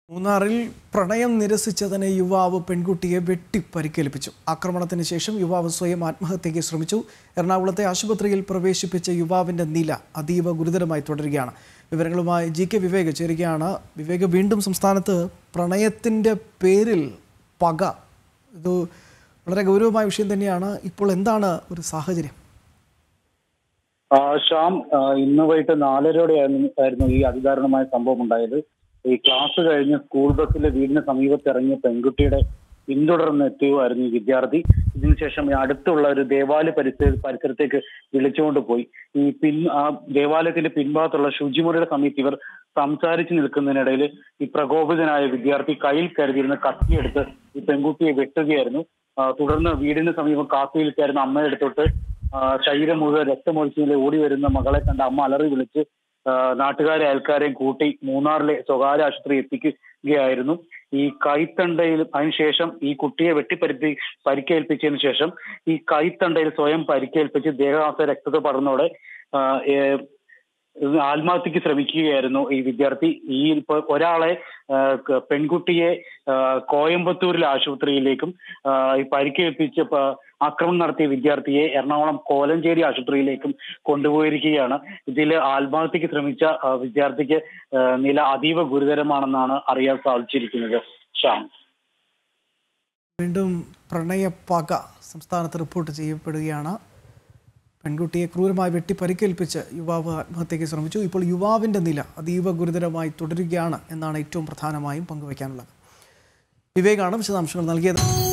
മൂന്നാറിൽ പ്രണയം നിരസിച്ചതിന് യുവാവ് പെൺകുട്ടിയെ വെട്ടി പരിക്കേൽപ്പിച്ചു ആക്രമണത്തിന് ശേഷം യുവാവ് സ്വയം ആത്മഹത്യയ്ക്ക് ശ്രമിച്ചു എറണാകുളത്തെ ആശുപത്രിയിൽ പ്രവേശിപ്പിച്ച യുവാവിന്റെ നില അതീവ ഗുരുതരമായി തുടരുകയാണ് വിവരങ്ങളുമായി ജി കെ വിവേക് ചേരുകയാണ് വിവേക് വീണ്ടും സംസ്ഥാനത്ത് പ്രണയത്തിന്റെ പേരിൽ പക ഇത് വളരെ ഗൗരവമായ വിഷയം തന്നെയാണ് ഇപ്പോൾ എന്താണ് ഒരു സാഹചര്യം ആ, ശ്യാം ആ, ഇന്ന് വൈകിട്ട് നാലരയോടെ ആയിരുന്നു ഈ അതിദാരുണമായ സംഭവം ഉണ്ടായത് ഈ ക്ലാസ് കഴിഞ്ഞ് സ്കൂൾ ബസ്സിലെ വീടിന് സമീപത്ത് ഇറങ്ങിയ പെൺകുട്ടിയുടെ പിന്തുടർന്ന് എത്തുകയായിരുന്നു ഈ വിദ്യാർത്ഥി ഇതിനുശേഷം ഈ അടുത്തുള്ള ഒരു ദേവാലയ പരിസര പരിസരത്തേക്ക് വിളിച്ചുകൊണ്ട് പോയി ഈ പിൻ ആ ദേവാലയത്തിന്റെ പിൻഭാഗത്തുള്ള ശുചിമുറിയുടെ സമയത്ത് ഇവർ സംസാരിച്ചു നിൽക്കുന്നതിനിടയിൽ ഈ പ്രകോപിതനായ വിദ്യാർത്ഥി കയ്യിൽ കരുതിയിരുന്ന കത്തിയെടുത്ത് ഈ പെൺകുട്ടിയെ വെട്ടുകയായിരുന്നു ആ, തുടർന്ന് വീടിന് സമീപം കാത്തു നിൽക്കായിരുന്ന അമ്മയുടെ അടുത്തോട്ട് ആ, ശരീരം മുഴുവൻ രക്തമൊഴിച്ചിലെ ഓടി വരുന്ന മകളെ കണ്ട അമ്മ അലറി വിളിച്ച് ആ, നാട്ടുകാരെ അയൽക്കാരെയും കൂട്ടി മൂന്നാറിലെ സ്വകാര്യ ആശുപത്രി എത്തിക്കുകയായിരുന്നു ഈ കൈത്തണ്ടയിൽ അതിനുശേഷം ഈ കുട്ടിയെ വെട്ടിപ്പരിപ്പി പരിക്കേൽപ്പിച്ചതിന് ശേഷം ഈ കൈത്തണ്ടയിൽ സ്വയം പരിക്കേൽപ്പിച്ച് ദേഹാസ രക്തത്തെ പടർന്നോടെ ആ, ഏ, ആത്മഹത്യക്ക് ശ്രമിക്കുകയായിരുന്നു ഈ വിദ്യാർത്ഥി ഈ ഇപ്പൊ ഒരാളെ ആ, ക- പെൺകുട്ടിയെ ആ, കോയമ്പത്തൂരിലെ ആശുപത്രിയിലേക്കും ആ, ഈ പരിക്കേൽപ്പിച്ച് പ- ആക്രമണം നടത്തിയ വിദ്യാർത്ഥിയെ എറണാകുളം കോലഞ്ചേരി ആശുപത്രിയിലേക്കും കൊണ്ടുപോയിരിക്കുകയാണ് ഇതിൽ ആത്മഹത്യക്ക് ശ്രമിച്ച ആ, വിദ്യാർത്ഥിക്ക് ആ, നില അതീവ ഗുരുതരമാണെന്നാണ് അറിയാൻ സാധിച്ചിരിക്കുന്നത് ശ്യാം വീണ്ടും പ്രണയപ്പക സംസ്ഥാനത്ത് റിപ്പോർട്ട് ചെയ്യപ്പെടുകയാണ് പെൺകുട്ടിയെ ക്രൂരമായി വെട്ടി പരിക്കേൽപ്പിച്ച് യുവാവ് ആത്മഹത്യയ്ക്ക് ശ്രമിച്ചു ഇപ്പോൾ യുവാവിൻ്റെ നില അതീവ ഗുരുതരമായി തുടരുകയാണ് എന്നാണ് ഏറ്റവും പ്രധാനമായും പങ്കുവയ്ക്കാനുള്ളത് വിവേകാണ് വിശദാംശങ്ങൾ നൽകിയത്